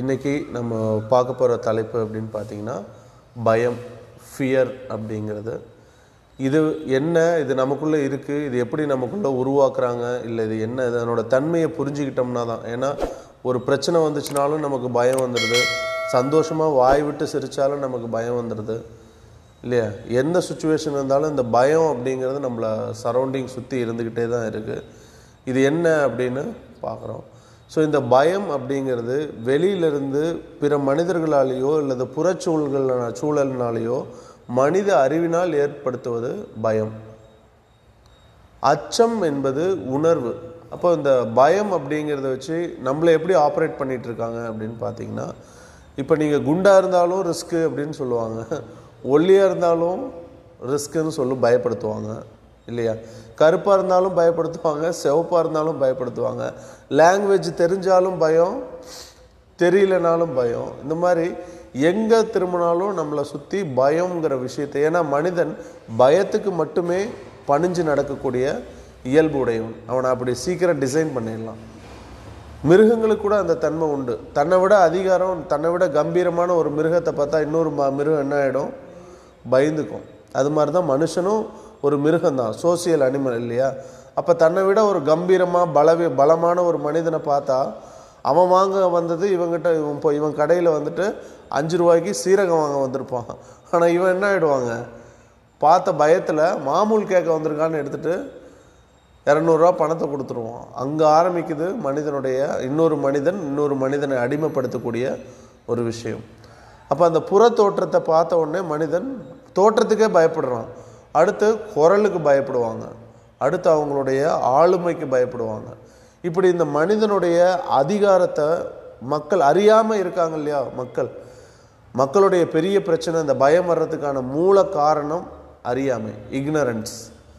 இன்னைக்கு நம்ம பார்க்க போகிற தலைப்பு அப்படின்னு பார்த்தீங்கன்னா பயம் ஃபியர் அப்படிங்கிறது இது என்ன இது நமக்குள்ளே இருக்குது இது எப்படி நமக்குள்ளே உருவாக்குறாங்க இல்லை இது என்ன இதனோட தன்மையை புரிஞ்சுக்கிட்டோம்னா தான் ஏன்னா ஒரு பிரச்சனை வந்துச்சுனாலும் நமக்கு பயம் வந்துடுது சந்தோஷமாக வாய் விட்டு சிரித்தாலும் நமக்கு பயம் வந்துடுது இல்லையா எந்த சுச்சுவேஷன் இருந்தாலும் இந்த பயம் அப்படிங்கிறது நம்மளை சரௌண்டிங் சுற்றி இருந்துக்கிட்டே தான் இருக்குது இது என்ன அப்படின்னு பார்க்குறோம் ஸோ இந்த பயம் அப்படிங்கிறது வெளியிலிருந்து பிற மனிதர்களாலேயோ அல்லது புறச்சூழல்கள் சூழலினாலேயோ மனித அறிவினால் ஏற்படுத்துவது பயம் அச்சம் என்பது உணர்வு அப்போ இந்த பயம் அப்படிங்கிறத வச்சு நம்மளை எப்படி ஆப்ரேட் பண்ணிட்டு இருக்காங்க அப்படின்னு பார்த்தீங்கன்னா இப்போ நீங்கள் குண்டாக இருந்தாலும் ரிஸ்க்கு அப்படின்னு சொல்லுவாங்க ஒல்லியாக இருந்தாலும் ரிஸ்க்குன்னு சொல்லி பயப்படுத்துவாங்க இல்லையா கருப்பாக இருந்தாலும் பயப்படுத்துவாங்க சிவப்பாக இருந்தாலும் பயப்படுத்துவாங்க லாங்குவேஜ் தெரிஞ்சாலும் பயம் தெரியலனாலும் பயம் இந்த மாதிரி எங்கே திரும்பினாலும் நம்மளை சுற்றி பயங்கிற விஷயத்தை ஏன்னா மனிதன் பயத்துக்கு மட்டுமே பணிஞ்சு நடக்கக்கூடிய இயல்பு உடையவன் அவனை அப்படி சீக்கிரம் டிசைன் பண்ணிடலாம் மிருகங்களுக்கு கூட அந்த தன்மை உண்டு தன்னை விட அதிகாரம் தன்னை விட கம்பீரமான ஒரு மிருகத்தை பார்த்தா இன்னொரு ம மிருகம் என்ன ஆகிடும் பயந்துக்கும் அது மாதிரி தான் மனுஷனும் ஒரு மிருகம் தான் சோசியல் அனிமல் இல்லையா அப்போ தன்னை விட ஒரு கம்பீரமாக பலவி பலமான ஒரு மனிதனை பார்த்தா அவன் வாங்க வந்தது இவங்கிட்ட இவன் இப்போ இவன் கடையில் வந்துட்டு அஞ்சு ரூபாய்க்கு சீரகம் வாங்க வந்திருப்பான் ஆனால் இவன் என்ன ஆகிடுவாங்க பார்த்த பயத்தில் மாமூல் கேட்க வந்திருக்கான்னு எடுத்துகிட்டு இரநூறுவா பணத்தை கொடுத்துருவோம் அங்கே ஆரம்பிக்குது மனிதனுடைய இன்னொரு மனிதன் இன்னொரு மனிதனை அடிமைப்படுத்தக்கூடிய ஒரு விஷயம் அப்போ அந்த புற தோற்றத்தை பார்த்த உடனே மனிதன் தோற்றத்துக்கே பயப்படுறான் அடுத்து குரலுக்கு பயப்படுவாங்க அடுத்து அவங்களுடைய ஆளுமைக்கு பயப்படுவாங்க இப்படி இந்த மனிதனுடைய அதிகாரத்தை மக்கள் அறியாமல் இருக்காங்க இல்லையா மக்கள் மக்களுடைய பெரிய பிரச்சனை இந்த பயம் வர்றதுக்கான மூல காரணம் அறியாமை இக்னரன்ஸ்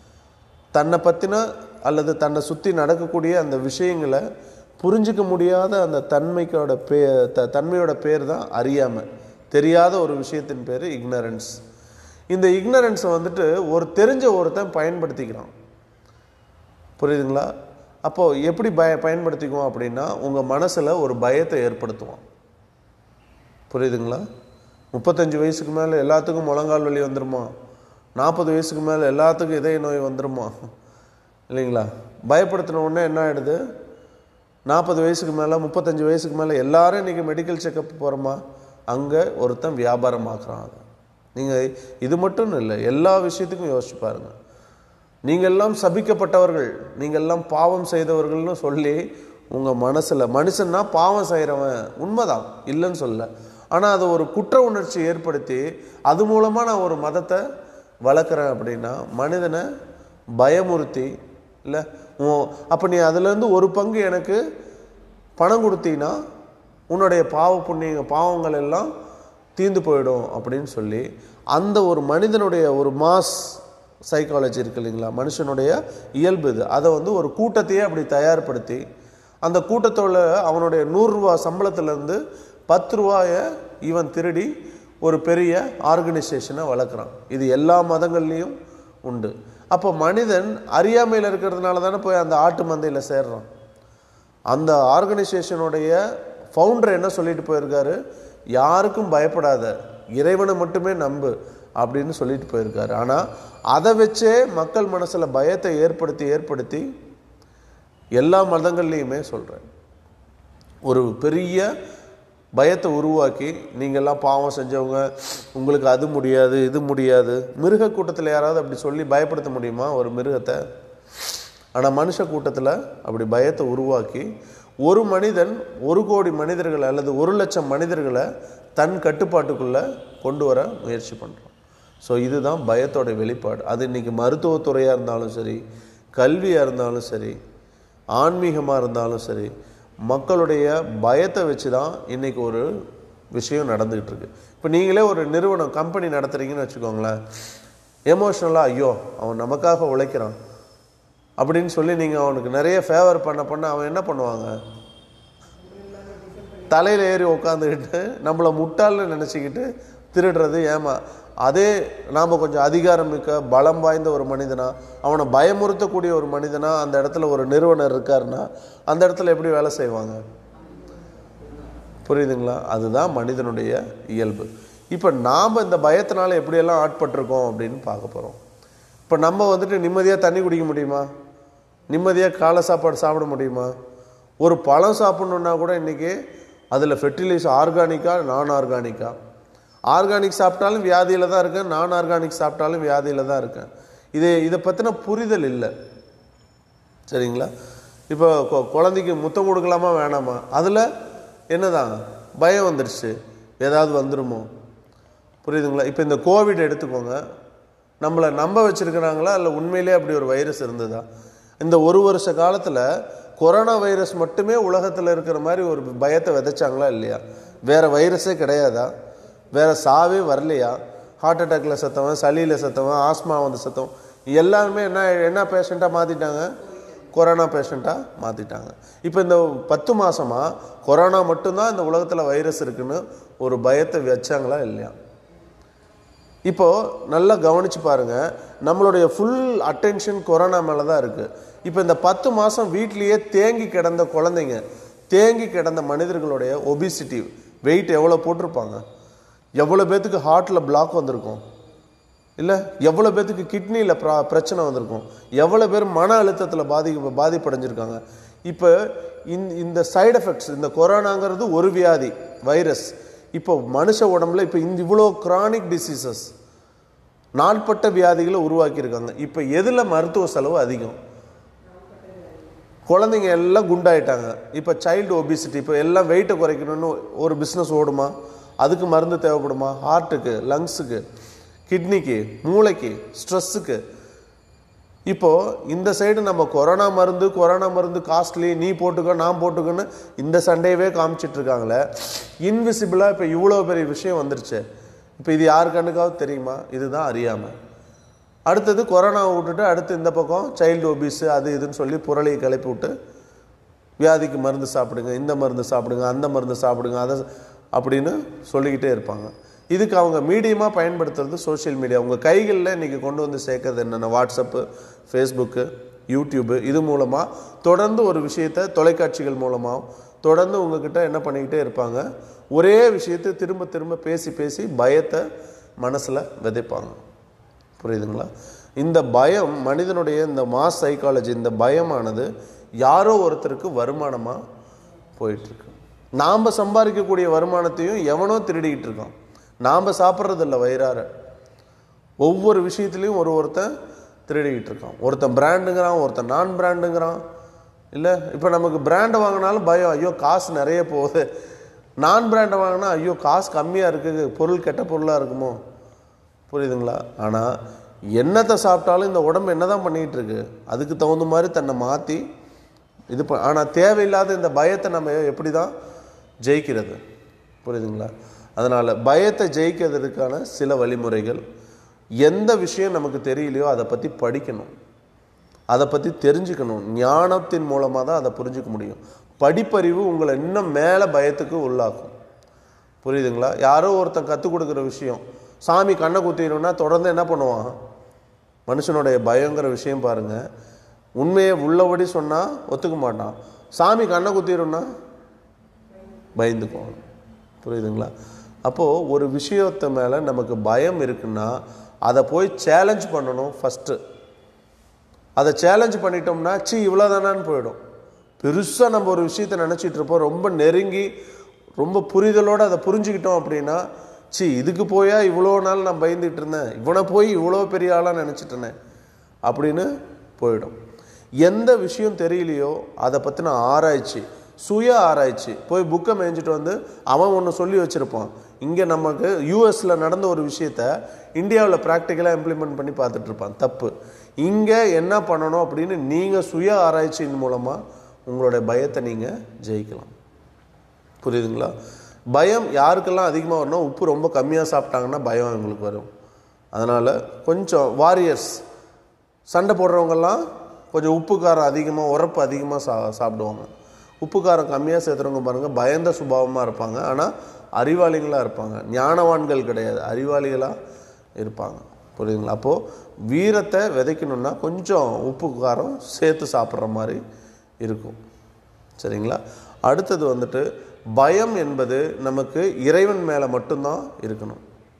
தன்னை பற்றின அல்லது தன்னை சுற்றி நடக்கக்கூடிய அந்த விஷயங்களை புரிஞ்சிக்க முடியாத அந்த தன்மைக்கோட பே த தன்மையோட பேர் தான் அறியாமை தெரியாத ஒரு விஷயத்தின் பேர் இக்னரன்ஸ் இந்த இக்னரன்ஸை வந்துட்டு ஒரு தெரிஞ்ச ஒருத்தன் பயன்படுத்திக்கிறான் புரியுதுங்களா அப்போது எப்படி பய பயன்படுத்திக்குவோம் அப்படின்னா உங்கள் மனசில் ஒரு பயத்தை ஏற்படுத்துவான் புரியுதுங்களா முப்பத்தஞ்சு வயசுக்கு மேலே எல்லாத்துக்கும் முழங்கால் வலி வந்துருமா நாற்பது வயசுக்கு மேலே எல்லாத்துக்கும் இதய நோய் வந்துருமா இல்லைங்களா பயப்படுத்தின உடனே என்ன ஆகிடுது நாற்பது வயசுக்கு மேலே முப்பத்தஞ்சு வயசுக்கு மேலே எல்லாரும் இன்றைக்கி மெடிக்கல் செக்கப் போகிறோமா அங்கே ஒருத்தன் வியாபாரமாக்குறான் அதை நீங்கள் இது மட்டும் இல்லை எல்லா விஷயத்துக்கும் யோசிச்சு பாருங்கள் நீங்கள் எல்லாம் சபிக்கப்பட்டவர்கள் நீங்கள் எல்லாம் பாவம் செய்தவர்கள்னு சொல்லி உங்கள் மனசில் மனுஷன்னா பாவம் செய்கிறவன் உண்மைதான் இல்லைன்னு சொல்ல ஆனால் அது ஒரு குற்ற உணர்ச்சி ஏற்படுத்தி அது மூலமாக நான் ஒரு மதத்தை வளர்க்குறேன் அப்படின்னா மனிதனை பயமுறுத்தி இல்லை அப்போ நீ அதுலேருந்து ஒரு பங்கு எனக்கு பணம் கொடுத்தீங்கன்னா உன்னுடைய பாவ புண்ணிய பாவங்கள் எல்லாம் தீர்ந்து போயிடும் அப்படின்னு சொல்லி அந்த ஒரு மனிதனுடைய ஒரு மாஸ் சைக்காலஜி இருக்கு இல்லைங்களா மனுஷனுடைய இயல்பு இது அதை வந்து ஒரு கூட்டத்தையே அப்படி தயார்படுத்தி அந்த கூட்டத்தோட அவனுடைய நூறுரூவா சம்பளத்துலேருந்து பத்து ரூபாயை இவன் திருடி ஒரு பெரிய ஆர்கனைசேஷனை வளர்க்குறான் இது எல்லா மதங்கள்லேயும் உண்டு அப்போ மனிதன் அறியாமையில் இருக்கிறதுனால தானே போய் அந்த ஆட்டு மந்தையில் சேர்றான் அந்த ஆர்கனைசேஷனுடைய ஃபவுண்டர் என்ன சொல்லிட்டு போயிருக்காரு யாருக்கும் பயப்படாத இறைவனை மட்டுமே நம்பு அப்படின்னு சொல்லிட்டு போயிருக்காரு ஆனால் அதை வச்சே மக்கள் மனசில் பயத்தை ஏற்படுத்தி ஏற்படுத்தி எல்லா மதங்கள்லேயுமே சொல்கிறேன் ஒரு பெரிய பயத்தை உருவாக்கி நீங்கள்லாம் பாவம் செஞ்சவங்க உங்களுக்கு அது முடியாது இது முடியாது மிருக கூட்டத்தில் யாராவது அப்படி சொல்லி பயப்படுத்த முடியுமா ஒரு மிருகத்தை ஆனால் மனுஷ கூட்டத்தில் அப்படி பயத்தை உருவாக்கி ஒரு மனிதன் ஒரு கோடி மனிதர்கள் அல்லது ஒரு லட்சம் மனிதர்களை தன் கட்டுப்பாட்டுக்குள்ளே கொண்டு வர முயற்சி பண்ணுறோம் ஸோ இதுதான் பயத்தோட வெளிப்பாடு அது இன்றைக்கி மருத்துவத்துறையாக இருந்தாலும் சரி கல்வியாக இருந்தாலும் சரி ஆன்மீகமாக இருந்தாலும் சரி மக்களுடைய பயத்தை வச்சு தான் இன்றைக்கி ஒரு விஷயம் நடந்துக்கிட்டு இருக்கு இப்போ நீங்களே ஒரு நிறுவனம் கம்பெனி நடத்துகிறீங்கன்னு வச்சுக்கோங்களேன் எமோஷ்னலாக ஐயோ அவன் நமக்காக உழைக்கிறான் அப்படின்னு சொல்லி நீங்கள் அவனுக்கு நிறைய ஃபேவர் பண்ண பண்ண அவன் என்ன பண்ணுவாங்க தலையில் ஏறி உட்காந்துக்கிட்டு நம்மளை முட்டாள்னு நினச்சிக்கிட்டு திருடுறது ஏமா அதே நாம் கொஞ்சம் அதிகாரம் மிக்க பலம் வாய்ந்த ஒரு மனிதனா அவனை பயமுறுத்தக்கூடிய ஒரு மனிதனா அந்த இடத்துல ஒரு நிறுவனர் இருக்காருன்னா அந்த இடத்துல எப்படி வேலை செய்வாங்க புரியுதுங்களா அதுதான் மனிதனுடைய இயல்பு இப்போ நாம் இந்த பயத்தினால எப்படியெல்லாம் ஆட்பட்டிருக்கோம் அப்படின்னு பார்க்க போகிறோம் இப்போ நம்ம வந்துட்டு நிம்மதியாக தண்ணி குடிக்க முடியுமா நிம்மதியாக காலை சாப்பாடு சாப்பிட முடியுமா ஒரு பழம் சாப்பிட்ணுன்னா கூட இன்றைக்கி அதில் ஃபெர்டிலைஸ் ஆர்கானிக்கா நான் ஆர்கானிக்கா ஆர்கானிக் சாப்பிட்டாலும் வியாதியில் தான் இருக்கேன் நான் ஆர்கானிக் சாப்பிட்டாலும் வியாதியில் தான் இருக்கேன் இது இதை பற்றின புரிதல் இல்லை சரிங்களா இப்போ கொ- குழந்தைக்கு முத்தம் கொடுக்கலாமா வேணாமா அதில் என்னதான் பயம் வந்துடுச்சு ஏதாவது வந்துருமோ புரியுதுங்களா இப்போ இந்த கோவிட் எடுத்துக்கோங்க நம்மளை நம்ப வச்சிருக்கிறாங்களா இல்லை உண்மையிலே அப்படி ஒரு வைரஸ் இருந்ததா இந்த ஒரு வருஷ காலத்தில் கொரோனா வைரஸ் மட்டுமே உலகத்தில் இருக்கிற மாதிரி ஒரு பயத்தை விதைச்சாங்களா இல்லையா வேற வைரஸே கிடையாதா வேற சாவே வரலையா ஹார்ட் அட்டாக்ல செத்தவன் சளியில் செத்தவன் ஆஸ்மா வந்து செத்தவன் எல்லாருமே என்ன என்ன பேஷண்ட்டாக மாற்றிட்டாங்க கொரோனா பேஷண்ட்டாக மாற்றிட்டாங்க இப்போ இந்த பத்து மாசமா கொரோனா மட்டும்தான் இந்த உலகத்தில் வைரஸ் இருக்குன்னு ஒரு பயத்தை வச்சாங்களா இல்லையா இப்போ நல்லா கவனிச்சு பாருங்க நம்மளுடைய ஃபுல் அட்டென்ஷன் கொரோனா மேலே தான் இருக்கு இப்போ இந்த பத்து மாதம் வீட்லேயே தேங்கி கிடந்த குழந்தைங்க தேங்கி கிடந்த மனிதர்களுடைய ஒபிசிட்டி வெயிட் எவ்வளோ போட்டிருப்பாங்க எவ்வளோ பேத்துக்கு ஹார்ட்டில் பிளாக் வந்திருக்கும் இல்லை எவ்வளோ பேத்துக்கு கிட்னியில் ப்ரா பிரச்சனை வந்திருக்கும் எவ்வளோ பேர் மன அழுத்தத்தில் பாதி பாதிப்படைஞ்சிருக்காங்க இப்போ இந்த இந்த சைடு எஃபெக்ட்ஸ் இந்த கொரோனாங்கிறது ஒரு வியாதி வைரஸ் இப்போ மனுஷ உடம்புல இப்போ இந்த இவ்வளோ கிரானிக் டிசீசஸ் நாள்பட்ட வியாதிகளை உருவாக்கியிருக்காங்க இப்போ எதில் மருத்துவ செலவு அதிகம் குழந்தைங்க எல்லாம் குண்டாயிட்டாங்க இப்போ சைல்டு ஒபிசிட்டி இப்போ எல்லாம் வெயிட்டை குறைக்கணும்னு ஒரு பிஸ்னஸ் ஓடுமா அதுக்கு மருந்து தேவைப்படுமா ஹார்ட்டுக்கு லங்ஸுக்கு கிட்னிக்கு மூளைக்கு ஸ்ட்ரெஸ்ஸுக்கு இப்போ இந்த சைடு நம்ம கொரோனா மருந்து கொரோனா மருந்து காஸ்ட்லி நீ போட்டுக்கோ நான் போட்டுக்கோன்னு இந்த சண்டையவே காமிச்சிட்டு இருக்காங்களே இன்விசிபிளாக இப்போ இவ்வளோ பெரிய விஷயம் வந்துருச்சு இப்போ இது யார் கண்ணுக்காவது தெரியுமா இதுதான் அறியாமை அடுத்தது கொரோனாவை விட்டுட்டு அடுத்து இந்த பக்கம் சைல்டு ஒபிஸ் அது இதுன்னு சொல்லி புரளியை கிளப்பி விட்டு வியாதிக்கு மருந்து சாப்பிடுங்க இந்த மருந்து சாப்பிடுங்க அந்த மருந்து சாப்பிடுங்க அதை அப்படின்னு சொல்லிக்கிட்டே இருப்பாங்க இதுக்கு அவங்க மீடியமாக பயன்படுத்துறது சோஷியல் மீடியா உங்கள் கைகளில் இன்றைக்கி கொண்டு வந்து சேர்க்கறது என்னென்ன வாட்ஸ்அப்பு ஃபேஸ்புக்கு யூடியூப்பு இது மூலமாக தொடர்ந்து ஒரு விஷயத்தை தொலைக்காட்சிகள் மூலமாக தொடர்ந்து உங்ககிட்ட என்ன பண்ணிக்கிட்டே இருப்பாங்க ஒரே விஷயத்தை திரும்ப திரும்ப பேசி பேசி பயத்தை மனசில் விதைப்பாங்க புரியுதுங்களா இந்த பயம் மனிதனுடைய இந்த மாஸ் சைக்காலஜி இந்த பயமானது யாரோ ஒருத்தருக்கு வருமானமாக போயிட்டுருக்கு நாம் சம்பாதிக்கக்கூடிய வருமானத்தையும் எவனோ திருடிக்கிட்டு இருக்கான் நாம் சாப்பிட்றதில்ல வயிறார ஒவ்வொரு விஷயத்துலையும் ஒரு ஒருத்தன் திருடிக்கிட்டு இருக்கான் ஒருத்தன் பிராண்டுங்கிறான் ஒருத்தன் நான் பிராண்டுங்கிறான் இல்லை இப்போ நமக்கு பிராண்டை வாங்கினாலும் பயம் ஐயோ காசு நிறைய போகுது நான் பிராண்டை வாங்கினா ஐயோ காசு கம்மியாக இருக்குது பொருள் கெட்ட பொருளாக இருக்குமோ புரியுதுங்களா ஆனால் என்னத்தை சாப்பிட்டாலும் இந்த உடம்பு என்ன தான் பண்ணிகிட்டு இருக்கு அதுக்கு தகுந்த மாதிரி தன்னை மாற்றி இது ப ஆனால் தேவையில்லாத இந்த பயத்தை நம்ம எப்படி தான் ஜெயிக்கிறது புரியுதுங்களா அதனால் பயத்தை ஜெயிக்கிறதுக்கான சில வழிமுறைகள் எந்த விஷயம் நமக்கு தெரியலையோ அதை பற்றி படிக்கணும் அதை பற்றி தெரிஞ்சுக்கணும் ஞானத்தின் மூலமாக தான் அதை புரிஞ்சுக்க முடியும் படிப்பறிவு உங்களை இன்னும் மேலே பயத்துக்கு உள்ளாக்கும் புரியுதுங்களா யாரோ ஒருத்தன் கற்றுக் கொடுக்குற விஷயம் சாமி கண்ணை குத்திடணும்னா தொடர்ந்து என்ன பண்ணுவான் மனுஷனுடைய பயங்கிற விஷயம் பாருங்க உண்மையை உள்ளபடி சொன்னால் ஒத்துக்க மாட்டான் சாமி கண்ணை குத்திடும்னா பயந்துக்குவான் புரியுதுங்களா அப்போது ஒரு விஷயத்து மேலே நமக்கு பயம் இருக்குன்னா அதை போய் சேலஞ்ச் பண்ணணும் ஃபஸ்ட்டு அதை சேலஞ்ச் பண்ணிட்டோம்னா சி இவ்வளோதானான்னு போயிடும் பெருசாக நம்ம ஒரு விஷயத்தை நினச்சிட்டு இருப்போம் ரொம்ப நெருங்கி ரொம்ப புரிதலோடு அதை புரிஞ்சுக்கிட்டோம் அப்படின்னா சி இதுக்கு போயா இவ்வளோ நாள் நான் பயந்துட்டு இருந்தேன் இவனை போய் இவ்வளோ பெரிய ஆளாக நினச்சிட்டேனே அப்படின்னு போயிடும் எந்த விஷயம் தெரியலையோ அதை பற்றின ஆராய்ச்சி சுய ஆராய்ச்சி போய் புக்கை மேய்ஞ்சிட்டு வந்து அவன் ஒன்று சொல்லி வச்சுருப்பான் இங்கே நமக்கு யூஎஸில் நடந்த ஒரு விஷயத்த இந்தியாவில் ப்ராக்டிக்கலாக இம்ப்ளிமெண்ட் பண்ணி பார்த்துட்டு இருப்பான் தப்பு இங்கே என்ன பண்ணணும் அப்படின்னு நீங்கள் சுய ஆராய்ச்சியின் மூலமாக உங்களுடைய பயத்தை நீங்கள் ஜெயிக்கலாம் புரியுதுங்களா பயம் யாருக்கெல்லாம் அதிகமாக வரணும் உப்பு ரொம்ப கம்மியாக சாப்பிட்டாங்கன்னா பயம் அவங்களுக்கு வரும் அதனால் கொஞ்சம் வாரியர்ஸ் சண்டை போடுறவங்கெல்லாம் கொஞ்சம் உப்பு காரம் அதிகமாக உரப்பு அதிகமாக சா சாப்பிடுவாங்க உப்பு காரம் கம்மியாக சேர்த்துறவங்க பாருங்கள் பயந்த சுபாவமாக இருப்பாங்க ஆனால் அறிவாளிகளாக இருப்பாங்க ஞானவான்கள் கிடையாது அறிவாளிகளாக இருப்பாங்க புரியுதுங்களா அப்போது வீரத்தை விதைக்கணும்னா கொஞ்சம் உப்பு காரம் சேர்த்து சாப்பிட்ற மாதிரி இருக்கும் சரிங்களா அடுத்தது வந்துட்டு பயம் என்பது நமக்கு இறைவன் மேலே மட்டும்தான் இருக்கணும்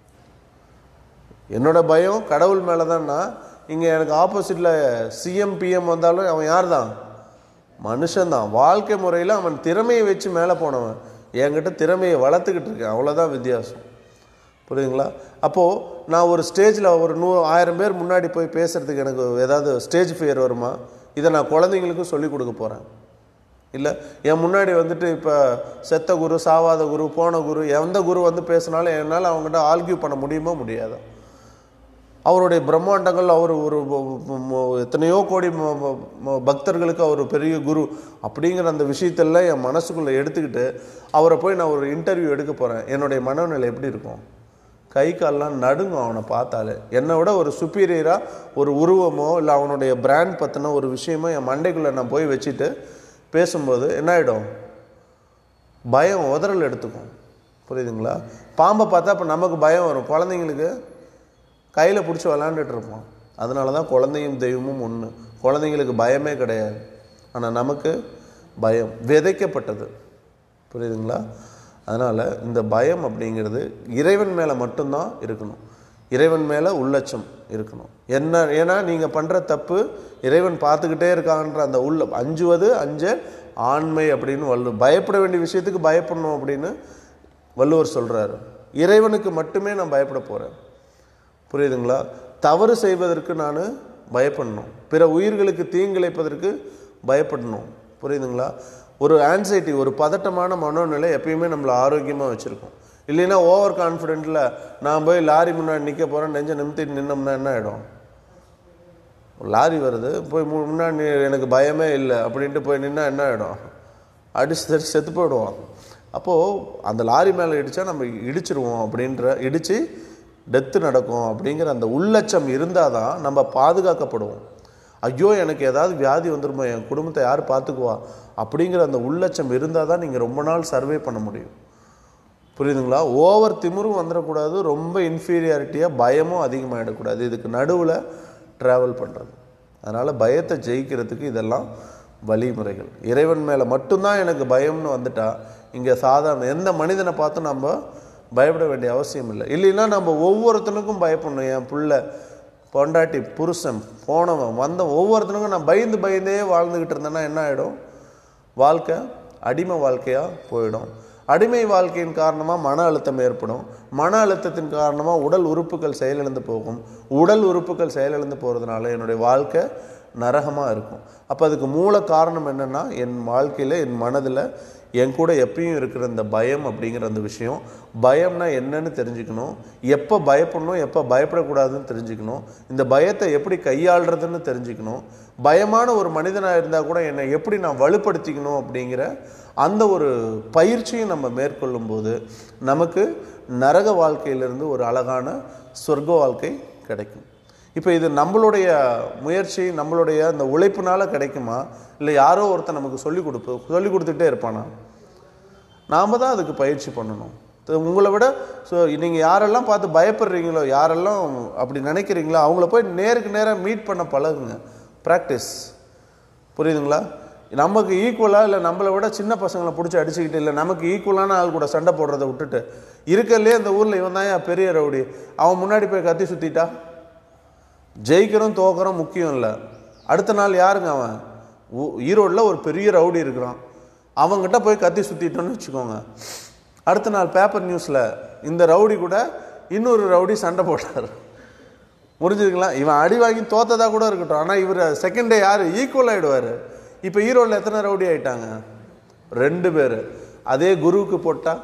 என்னோட பயம் கடவுள் மேலே தான்னா இங்கே எனக்கு ஆப்போசிட்டில் சிஎம் பிஎம் வந்தாலும் அவன் யார் தான் மனுஷன்தான் வாழ்க்கை முறையில் அவன் திறமையை வச்சு மேலே போனவன் என்கிட்ட திறமையை வளர்த்துக்கிட்டு இருக்கேன் அவ்வளோதான் வித்தியாசம் புரியுதுங்களா அப்போது நான் ஒரு ஸ்டேஜில் ஒரு நூ ஆயிரம் பேர் முன்னாடி போய் பேசுகிறதுக்கு எனக்கு ஏதாவது ஸ்டேஜ் ஃபியர் வருமா இதை நான் குழந்தைங்களுக்கும் சொல்லிக் கொடுக்க போகிறேன் இல்லை என் முன்னாடி வந்துட்டு இப்போ செத்த குரு சாவாத குரு போன குரு எந்த குரு வந்து பேசினாலும் என்னால் அவங்ககிட்ட ஆர்கியூ பண்ண முடியுமா முடியாதா அவருடைய பிரம்மாண்டங்கள் அவர் ஒரு ம- ம- எத்தனையோ கோடி ம- ம- ம- பக்தர்களுக்கு அவர் பெரிய குரு அப்படிங்கிற அந்த விஷயத்தெல்லாம் என் மனசுக்குள்ளே எடுத்துக்கிட்டு அவரை போய் நான் ஒரு இன்டர்வியூ எடுக்க போகிறேன் என்னுடைய மனநிலை எப்படி இருக்கும் கை கால்லாம் நடுங்கும் அவனை பார்த்தாலே என்னை விட ஒரு சுப்பீரியராக ஒரு உருவமோ இல்லை அவனுடைய பிராண்ட் பற்றின ஒரு விஷயமோ என் மண்டைக்குள்ளே நான் போய் வச்சுட்டு பேசும்போது என்ன ஆகிடும் பயம் உதறல் எடுத்துக்கும் புரியுதுங்களா பாம்பை பார்த்தா இப்போ நமக்கு பயம் வரும் குழந்தைங்களுக்கு கையில் பிடிச்சி விளாண்டுட்டு இருப்போம் அதனால தான் குழந்தையும் தெய்வமும் ஒன்று குழந்தைங்களுக்கு பயமே கிடையாது ஆனால் நமக்கு பயம் விதைக்கப்பட்டது புரியுதுங்களா அதனால் இந்த பயம் அப்படிங்கிறது இறைவன் மேலே மட்டும்தான் இருக்கணும் இறைவன் மேலே உள்ளச்சம் இருக்கணும் என்ன ஏன்னா நீங்கள் பண்ணுற தப்பு இறைவன் பார்த்துக்கிட்டே இருக்கான்ற அந்த உள்ள அஞ்சுவது அஞ்ச ஆண்மை அப்படின்னு வல்லு பயப்பட வேண்டிய விஷயத்துக்கு பயப்படணும் அப்படின்னு வள்ளுவர் சொல்கிறாரு இறைவனுக்கு மட்டுமே நான் பயப்பட போகிறேன் புரியுதுங்களா தவறு செய்வதற்கு நான் பயப்படணும் பிற உயிர்களுக்கு தீங்கிழைப்பதற்கு பயப்படணும் புரியுதுங்களா ஒரு ஆன்சைட்டி ஒரு பதட்டமான மனோநிலை எப்பயுமே நம்மளை ஆரோக்கியமாக வச்சுருக்கோம் இல்லைன்னா ஓவர் கான்ஃபிடென்ட்டில் நான் போய் லாரி முன்னாடி நிற்க போகிறேன் நெஞ்ச நிமித்திட்டு நின்னோம்னா என்ன ஆகிடும் லாரி வருது போய் மு- முன்னாடி நீ- எனக்கு பயமே இல்லை அப்படின்ட்டு போய் நின்னா என்ன ஆகிடும் அடிச்சு தடி செத்து போயிடுவோம் அப்போது அந்த லாரி மேலே இடித்தா நம்ம இடிச்சிருவோம் அப்படின்ற இடித்து டெத்து நடக்கும் அப்படிங்கிற அந்த உள்ளச்சம் இருந்தால் தான் நம்ம பாதுகாக்கப்படுவோம் ஐயோ எனக்கு ஏதாவது வியாதி வந்துருமா என் குடும்பத்தை யார் பார்த்துக்குவா அப்படிங்கிற அந்த உள்ளச்சம் இருந்தால் தான் நீங்கள் ரொம்ப நாள் சர்வே பண்ண முடியும் புரியுதுங்களா ஓவர் திமிரும் வந்துடக்கூடாது ரொம்ப இன்ஃபீரியாரிட்டியாக பயமும் அதிகமாகிடக்கூடாது இதுக்கு நடுவில் ட்ராவல் பண்ணுறது அதனால் பயத்தை ஜெயிக்கிறதுக்கு இதெல்லாம் வழிமுறைகள் இறைவன் மேலே மட்டும்தான் எனக்கு பயம்னு வந்துட்டா இங்கே சாதாரண எந்த மனிதனை பார்த்தும் நம்ம பயப்பட வேண்டிய அவசியம் இல்லை இல்லைன்னா நம்ம ஒவ்வொருத்தனுக்கும் பயப்படணும் என் புள்ள பொண்டாட்டி புருஷன் போனவன் வந்தவன் ஒவ்வொருத்தனுக்கும் நான் பயந்து பயந்தே வாழ்ந்துக்கிட்டு இருந்தேன்னா என்ன ஆகிடும் வாழ்க்கை அடிமை வாழ்க்கையாக போயிடும் அடிமை வாழ்க்கையின் காரணமாக மன அழுத்தம் ஏற்படும் மன அழுத்தத்தின் காரணமாக உடல் உறுப்புகள் செயலிழந்து போகும் உடல் உறுப்புகள் செயலிழந்து போகிறதுனால என்னுடைய வாழ்க்கை நரகமாக இருக்கும் அப்போ அதுக்கு மூல காரணம் என்னென்னா என் வாழ்க்கையில் என் மனதில் என் கூட எப்பயும் இருக்கிற இந்த பயம் அப்படிங்கிற அந்த விஷயம் பயம்னா என்னன்னு தெரிஞ்சுக்கணும் எப்போ பயப்படணும் எப்போ பயப்படக்கூடாதுன்னு தெரிஞ்சுக்கணும் இந்த பயத்தை எப்படி கையாளுறதுன்னு தெரிஞ்சுக்கணும் பயமான ஒரு மனிதனாக இருந்தால் கூட என்னை எப்படி நான் வலுப்படுத்திக்கணும் அப்படிங்கிற அந்த ஒரு பயிற்சியும் நம்ம மேற்கொள்ளும் போது நமக்கு நரக வாழ்க்கையிலிருந்து ஒரு அழகான சொர்க்க வாழ்க்கை கிடைக்கும் இப்போ இது நம்மளுடைய முயற்சி நம்மளுடைய அந்த உழைப்புனால கிடைக்குமா இல்லை யாரோ ஒருத்தன் நமக்கு சொல்லிக் கொடுப்பு சொல்லிக் கொடுத்துட்டே இருப்பானா நாம தான் அதுக்கு பயிற்சி பண்ணணும் இது உங்களை விட ஸோ நீங்கள் யாரெல்லாம் பார்த்து பயப்படுறீங்களோ யாரெல்லாம் அப்படி நினைக்கிறீங்களோ அவங்கள போய் நேருக்கு நேராக மீட் பண்ண பழகுங்க ப்ராக்டிஸ் புரியுதுங்களா நமக்கு ஈக்குவலாக இல்லை நம்மளை விட சின்ன பசங்களை பிடிச்சி அடிச்சுக்கிட்டு இல்லை நமக்கு ஈக்குவலான ஆள் கூட சண்டை போடுறதை விட்டுட்டு இருக்கறதுலே இந்த ஊரில் இவன் தான் பெரிய ரவுடி அவன் முன்னாடி போய் கத்தி சுற்றிட்டா ஜெயிக்கிறோம் தோக்கிறோம் முக்கியம் இல்லை அடுத்த நாள் யாருங்க அவன் ஊ- ஈரோட்ல ஒரு பெரிய ரவுடி இருக்கிறான் அவங்ககிட்ட போய் கத்தி சுற்றிட்டோன்னு வச்சுக்கோங்க அடுத்த நாள் பேப்பர் நியூஸில் இந்த ரவுடி கூட இன்னொரு ரவுடி சண்டை போட்டார் புரிஞ்சுதுங்களா இவன் அடி வாங்கி தோத்ததா கூட இருக்கட்டும் ஆனால் இவர் செகண்ட் டே யார் ஈக்குவல் ஆகிடுவார் இப்போ ஈரோட்டில் எத்தனை ரவுடி ஆயிட்டாங்க ரெண்டு பேர் அதே குருவுக்கு போட்டா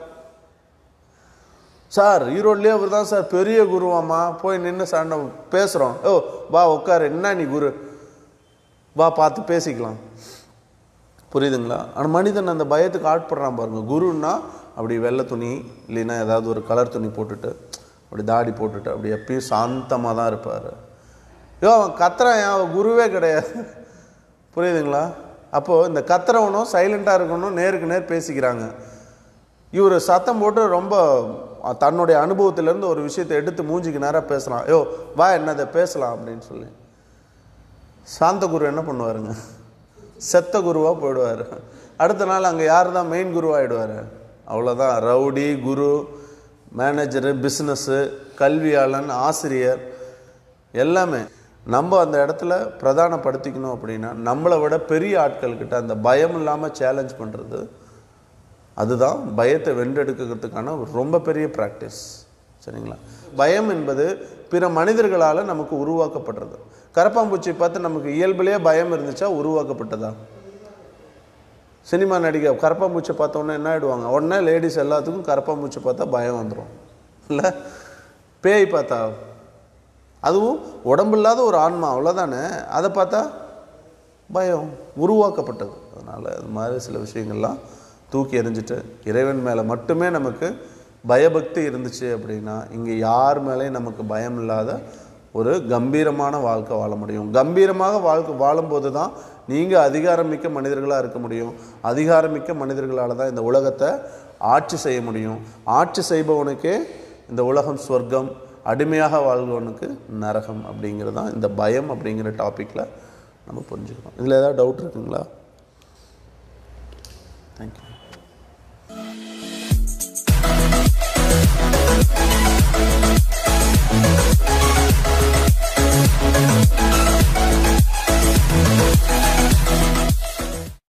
சார் ஈரோட்லேயே அவர் தான் சார் பெரிய குருவாம்மா போய் நின்று சண்டை பேசுகிறோம் ஓ வா உட்காரு என்ன நீ குரு வா பார்த்து பேசிக்கலாம் புரியுதுங்களா ஆனால் மனிதன் அந்த பயத்துக்கு ஆட்படுறான் பாருங்க குருன்னா அப்படி வெள்ளை துணி இல்லைன்னா ஏதாவது ஒரு கலர் துணி போட்டுட்டு அப்படி தாடி போட்டுட்டு அப்படி எப்பயும் சாந்தமாக தான் இருப்பார் ஐயோ அவன் கத்துறான் அவன் குருவே கிடையாது புரியுதுங்களா அப்போது இந்த கத்துறவனும் சைலண்ட்டாக இருக்கணும் நேருக்கு நேர் பேசிக்கிறாங்க இவர் சத்தம் போட்டு ரொம்ப அஹ், தன்னுடைய அனுபவத்திலேருந்து ஒரு விஷயத்தை எடுத்து மூஞ்சிக்கு நேராக பேசலாம் ஐயோ வா என்னதை பேசலாம் அப்படின்னு சொல்லி சாந்த குரு என்ன பண்ணுவாருங்க செத்த குருவாக போயிடுவார் அடுத்த நாள் அங்கே யார் தான் மெயின் குருவாகிடுவார் அவ்வளோதான் ரவுடி குரு மேனேஜரு பிஸ்னஸ்ஸு கல்வியாளன் ஆசிரியர் எல்லாமே நம்ம அந்த இடத்துல பிரதானப்படுத்திக்கணும் அப்படின்னா நம்மளை விட பெரிய ஆட்கள்கிட்ட அந்த பயம் இல்லாமல் சேலஞ்ச் பண்ணுறது அதுதான் பயத்தை வென்றெடுக்கிறதுக்கான ஒரு ரொம்ப பெரிய ப்ராக்டிஸ் சரிங்களா பயம் என்பது பிற மனிதர்களால் நமக்கு உருவாக்கப்படுறது கரப்பாம்பூச்சி பார்த்து நமக்கு இயல்பிலேயே பயம் இருந்துச்சா உருவாக்கப்பட்டதா சினிமா நடிகை கரப்பாம்பூச்சி பார்த்த உடனே என்ன ஆயிடுவாங்க உடனே லேடிஸ் எல்லாத்துக்கும் கரப்பாம்பூச்சி பார்த்தா பயம் வந்துடும் இல்லை பேய் பார்த்தா அதுவும் உடம்பு இல்லாத ஒரு ஆன்மா அவ்வளோதானே அதை பார்த்தா பயம் உருவாக்கப்பட்டது அதனால் அது மாதிரி சில விஷயங்கள்லாம் தூக்கி எறிஞ்சிட்டு இறைவன் மேலே மட்டுமே நமக்கு பயபக்தி இருந்துச்சு அப்படின்னா இங்கே யார் மேலேயும் நமக்கு பயம் இல்லாத ஒரு கம்பீரமான வாழ்க்கை வாழ முடியும் கம்பீரமாக வாழ்க்கை வாழும்போது தான் நீங்கள் அதிகாரமிக்க மனிதர்களாக இருக்க முடியும் அதிகாரமிக்க மனிதர்களால் தான் இந்த உலகத்தை ஆட்சி செய்ய முடியும் ஆட்சி செய்பவனுக்கே இந்த உலகம் சொர்க்கம் அடிமையாக வாழ்பவனுக்கு நரகம் அப்படிங்கிறது தான் இந்த பயம் அப்படிங்கிற டாப்பிக்கில் நம்ம புரிஞ்சுக்கணும் இதில் ஏதாவது டவுட் இருக்குங்களா தேங்க்யூ